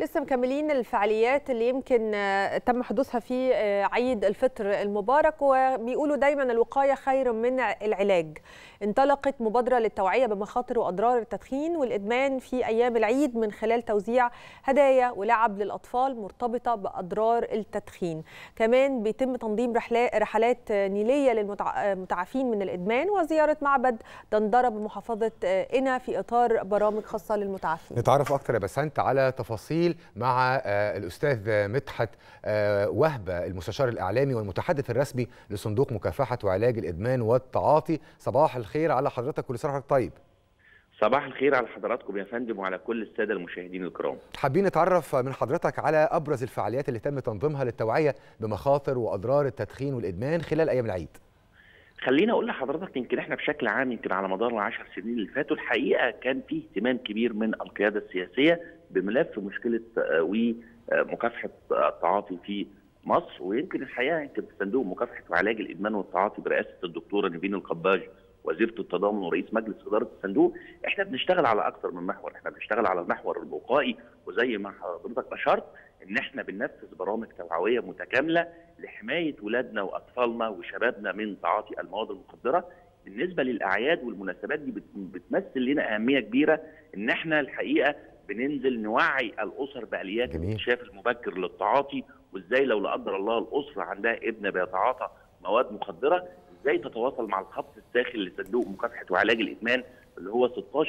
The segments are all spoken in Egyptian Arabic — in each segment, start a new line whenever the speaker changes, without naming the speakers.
لسه مكملين الفعاليات اللي يمكن آه، تم حدوثها في آه، عيد الفطر المبارك وبيقولوا دايما الوقايه خير من العلاج. انطلقت مبادره للتوعيه بمخاطر واضرار التدخين والادمان في ايام العيد من خلال توزيع هدايا ولعب للاطفال مرتبطه باضرار التدخين. كمان بيتم تنظيم رحلا- رحلات نيليه للمتعافين من الادمان وزياره معبد دندره بمحافظه آه، قنا في اطار برامج خاصه للمتعافين.
نتعرف اكتر يا بسنت على تفاصيل مع آه، الاستاذ مدحت آه، وهبه المستشار الاعلامي والمتحدث الرسمي لصندوق مكافحه وعلاج الادمان والتعاطي صباح الخير على حضرتك كل سنه وحضرتك طيب
صباح الخير على حضراتكم يا فندم وعلى كل الساده المشاهدين الكرام.
حابين نتعرف من حضرتك على ابرز الفعاليات اللي تم تنظيمها للتوعيه بمخاطر واضرار التدخين والادمان خلال ايام العيد
خليني اقول لحضرتك يمكن احنا بشكل عام يمكن على مدار العشر سنين اللي فاتوا الحقيقه كان في اهتمام كبير من القياده السياسيه بملف مشكله آه، ومكافحه آه، التعاطي في مصر ويمكن الحقيقه يمكن في صندوق مكافحه وعلاج الادمان والتعاطي برئاسه الدكتوره نيفين القباج وزيره التضامن ورئيس مجلس اداره الصندوق احنا بنشتغل على اكثر من محور احنا بنشتغل على المحور الوقائي وزي ما حضرتك اشرت ان احنا بننفذ برامج توعويه متكامله لحمايه ولادنا واطفالنا وشبابنا من تعاطي المواد المخدره بالنسبه للاعياد والمناسبات دي بت- بتمثل لنا اهميه كبيره ان احنا الحقيقه بننزل نوعي الاسر باليات
جميل.
الاكتشاف المبكر للتعاطي وازاي لو لا قدر الله الاسره عندها ابن بيتعاطى مواد مخدره ازاي تتواصل مع الخط الداخل لصندوق مكافحه وعلاج الادمان اللي هو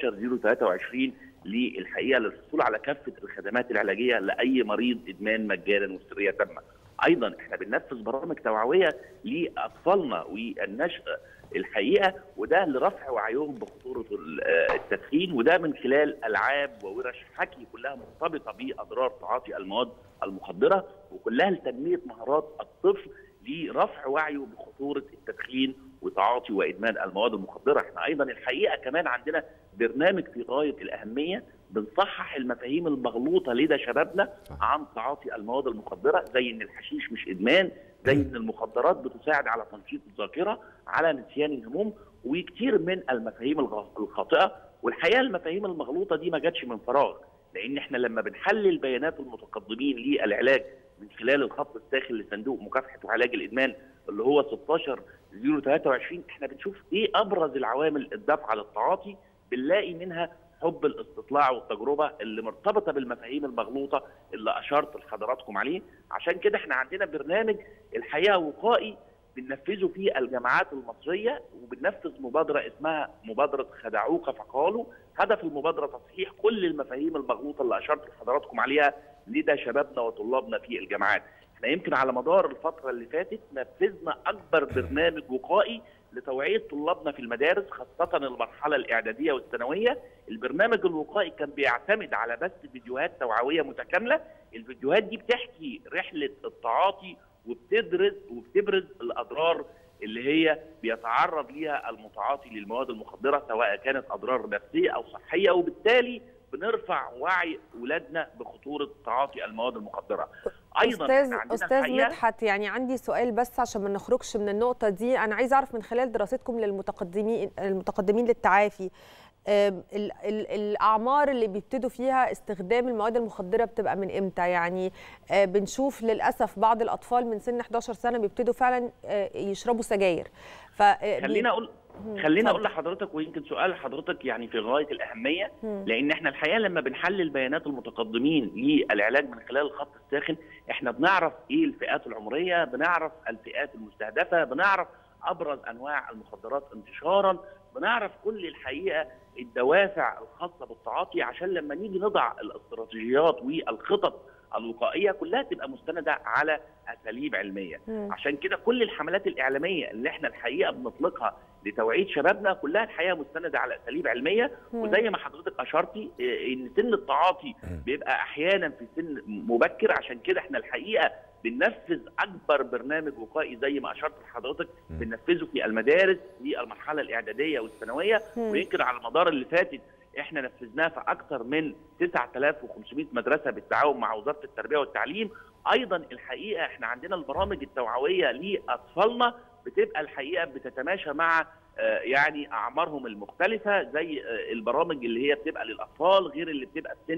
16023 للحقيقه للحصول على كافه الخدمات العلاجيه لاي مريض ادمان مجانا وسريه تامه. ايضا احنا بننفذ برامج توعويه لاطفالنا والنشء الحقيقه وده لرفع وعيهم بخطوره ال- آه التدخين وده من خلال العاب وورش حكي كلها مرتبطه باضرار تعاطي المواد المخدره وكلها لتنميه مهارات الطفل لرفع وعيه بخطوره التدخين وتعاطي وادمان المواد المخدره، احنا ايضا الحقيقه كمان عندنا برنامج في غايه الاهميه بنصحح المفاهيم المغلوطه لدى شبابنا عن تعاطي المواد المخدره زي ان الحشيش مش ادمان، زي ان المخدرات بتساعد على تنشيط الذاكره، على نسيان الهموم وكتير من المفاهيم الغ- الخاطئه والحقيقه المفاهيم المغلوطه دي ما جاتش من فراغ لان احنا لما بنحلل بيانات المتقدمين للعلاج من خلال الخط الداخل لصندوق مكافحه وعلاج الادمان اللي هو 16 023 احنا بنشوف ايه ابرز العوامل الدافعه للتعاطي بنلاقي منها حب الاستطلاع والتجربه اللي مرتبطه بالمفاهيم المغلوطه اللي اشرت لحضراتكم عليه عشان كده احنا عندنا برنامج الحقيقه وقائي بننفذه في الجامعات المصريه وبننفذ مبادره اسمها مبادره خدعوك فقالوا هدف المبادره تصحيح كل المفاهيم المغلوطه اللي اشرت لحضراتكم عليها لدى شبابنا وطلابنا في الجامعات احنا يمكن على مدار الفتره اللي فاتت نفذنا اكبر برنامج وقائي لتوعيه طلابنا في المدارس خاصه المرحله الاعداديه والثانويه البرنامج الوقائي كان بيعتمد على بث فيديوهات توعويه متكامله الفيديوهات دي بتحكي رحله التعاطي وبتدرس وبتبرز الاضرار اللي هي بيتعرض ليها المتعاطي للمواد المخدره سواء كانت اضرار نفسيه او صحيه وبالتالي بنرفع وعي اولادنا بخطوره تعاطي المواد المخدره.
ايضا استاذ استاذ مدحت يعني عندي سؤال بس عشان ما نخرجش من النقطه دي انا عايز اعرف من خلال دراستكم للمتقدمين المتقدمين للتعافي ال ال الاعمار اللي بيبتدوا فيها استخدام المواد المخدره بتبقى من امتى يعني بنشوف للاسف بعض الاطفال من سن 11 سنه بيبتدوا فعلا يشربوا سجاير
ف خلينا اقول خلينا اقول لحضرتك ويمكن سؤال حضرتك يعني في غايه الاهميه لان احنا الحقيقه لما بنحلل بيانات المتقدمين للعلاج من خلال الخط الساخن احنا بنعرف ايه الفئات العمريه بنعرف الفئات المستهدفه بنعرف ابرز انواع المخدرات انتشارا بنعرف كل الحقيقه الدوافع الخاصه بالتعاطي عشان لما نيجي نضع الاستراتيجيات والخطط الوقائيه كلها تبقى مستنده على اساليب علميه م. عشان كده كل الحملات الاعلاميه اللي احنا الحقيقه بنطلقها لتوعيه شبابنا كلها الحقيقه مستنده على اساليب علميه م. وزي ما حضرتك اشرتي ان سن التعاطي بيبقى احيانا في سن مبكر عشان كده احنا الحقيقه بننفذ اكبر برنامج وقائي زي ما اشرت لحضرتك بننفذه في المدارس في المرحله الاعداديه والثانويه ويمكن على المدار اللي فاتت احنا نفذناه في اكثر من 9500 مدرسه بالتعاون مع وزاره التربيه والتعليم ايضا الحقيقه احنا عندنا البرامج التوعويه لاطفالنا بتبقى الحقيقه بتتماشى مع يعني اعمارهم المختلفه زي البرامج اللي هي بتبقى للاطفال غير اللي بتبقى في سن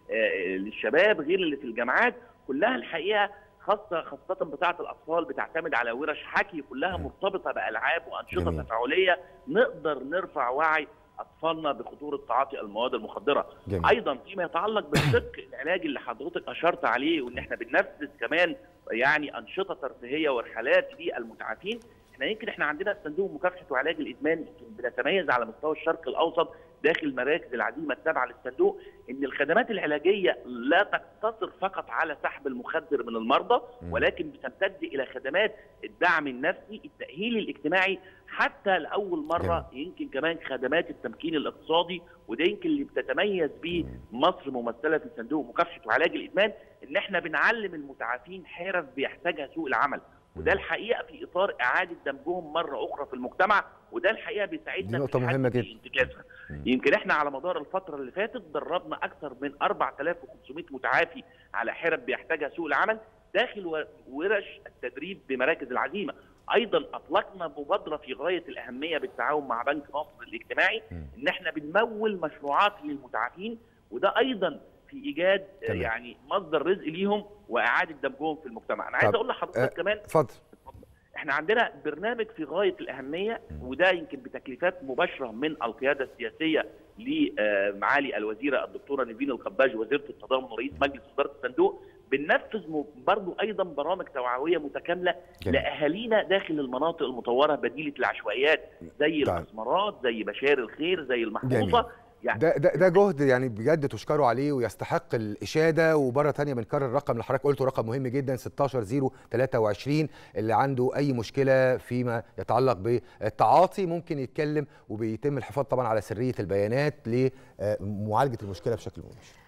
للشباب غير اللي في الجامعات كلها الحقيقه خاصه خاصه بتاعه الاطفال بتعتمد على ورش حكي كلها مرتبطه بالعاب وانشطه
جميل.
تفاعليه نقدر نرفع وعي اطفالنا بخطوره تعاطي المواد المخدره
جميل.
ايضا فيما يتعلق بالشق العلاجي اللي حضرتك اشرت عليه وان احنا بننفذ كمان يعني انشطه ترفيهيه ورحلات للمتعافين احنا يمكن احنا عندنا صندوق مكافحه وعلاج الادمان يمكن بنتميز على مستوى الشرق الاوسط داخل مراكز العزيمه التابعه للصندوق ان الخدمات العلاجيه لا تقتصر فقط على سحب المخدر من المرضى ولكن بتمتد الى خدمات الدعم النفسي التاهيل الاجتماعي حتى لاول مره
جميل.
يمكن كمان خدمات التمكين الاقتصادي وده يمكن اللي بتتميز به مصر ممثله في صندوق مكافحه وعلاج الادمان ان احنا بنعلم المتعافين حرف بيحتاجها سوق العمل وده الحقيقه في اطار اعاده دمجهم مره اخرى في المجتمع وده الحقيقه بيساعدنا
دي نقطة
في
مهمة
حد
جدا.
انتكاسها يمكن احنا على مدار الفتره اللي فاتت دربنا اكثر من 4500 متعافي على حرف بيحتاجها سوق العمل داخل و- ورش التدريب بمراكز العزيمه ايضا اطلقنا مبادره في غايه الاهميه بالتعاون مع بنك مصر الاجتماعي ان احنا بنمول مشروعات للمتعافين وده ايضا في ايجاد آه،
تمام.
يعني مصدر رزق ليهم واعاده دمجهم في المجتمع انا عايز
طب،
اقول لحضرتك
آه،
كمان
اتفضل
احنا عندنا برنامج في غايه الاهميه وده يمكن بتكليفات مباشره من القياده السياسيه لمعالي الوزيره الدكتوره نيفين القباج وزيره التضامن ورئيس مجلس اداره الصندوق بننفذ م- برضو ايضا برامج توعويه متكامله
جميل.
لاهالينا داخل المناطق المطوره بديله العشوائيات زي
طيب.
الاسمرات زي بشار الخير زي المحفوظه يعني
ده ده ده جهد يعني بجد تشكروا عليه ويستحق الاشاده ومره تانية بنكرر الرقم اللي حضرتك قلته رقم مهم جدا 16023 اللي عنده اي مشكله فيما يتعلق بالتعاطي ممكن يتكلم وبيتم الحفاظ طبعا على سريه البيانات لمعالجه المشكله بشكل مباشر